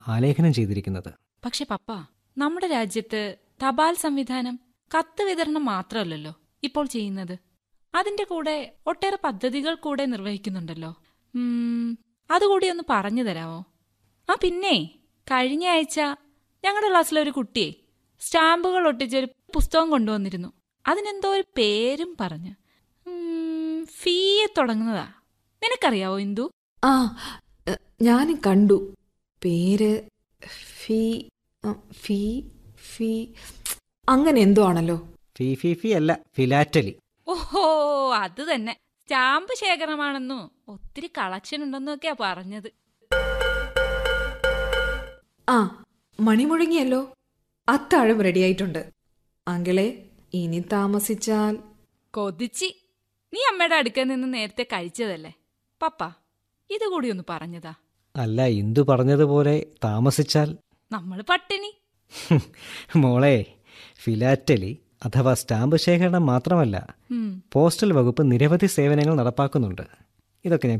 ആലേഖനം ചെയ്തിരിക്കുന്നത് പക്ഷെ പപ്പ നമ്മുടെ രാജ്യത്ത് തപാൽ സംവിധാനം കത്ത് വിതരണം മാത്രമല്ലല്ലോ ഇപ്പോൾ ചെയ്യുന്നത് അതിന്റെ കൂടെ ഒട്ടേറെ പദ്ധതികൾ കൂടെ നിർവഹിക്കുന്നുണ്ടല്ലോ ഉം, അതുകൂടി ഒന്ന് പറഞ്ഞു തരാമോ ആ പിന്നെ കഴിഞ്ഞ ആഴ്ച ഞങ്ങളുടെ ക്ലാസ്സിലെ ഒരു കുട്ടിയെ സ്റ്റാമ്പുകൾ ഒട്ടിച്ചൊരു പുസ്തകം കൊണ്ടുവന്നിരുന്നു അതിനെന്തോ ഒരു പേരും പറഞ്ഞു ഉം, ഫീയെ തുടങ്ങുന്നതാ നിനക്കറിയാവോ ഇന്ദു ആ എ, ഞാനും കണ്ടു പേര് ഫീ ആ, ഫീ ഫീ അങ്ങനെ എന്തോ ആണല്ലോ ഫി ഫി ഫി അല്ല ഫിലാറ്റലി ഓഹോ അത് തന്നെ സ്റ്റാമ്പ് ശേഖരമാണെന്നും ഒത്തിരി കളക്ഷൻ ഉണ്ടെന്നും ഒക്കെയാ പറഞ്ഞത് ആ മണി മുഴങ്ങിയല്ലോ അത്താഴം റെഡിയായിട്ടുണ്ട് അങ്കിളെ ഇനി താമസിച്ചാൽ കൊതിച്ചി നീ അമ്മയുടെ അടുക്കൽ നിന്ന് നേരത്തെ കഴിച്ചതല്ലേ പപ്പ ഇതുകൂടി ഒന്ന് പറഞ്ഞതാ അല്ല ഇന്ദു പറഞ്ഞതുപോലെ താമസിച്ചാൽ നമ്മൾ പട്ടിണി മോളെ ഫിലാറ്റലി അഥവാ സ്റ്റാമ്പ് ശേഖരണം മാത്രമല്ല ഉം പോസ്റ്റൽ വകുപ്പ് നിരവധി സേവനങ്ങൾ നടപ്പാക്കുന്നുണ്ട് ഇതൊക്കെ ഞാൻ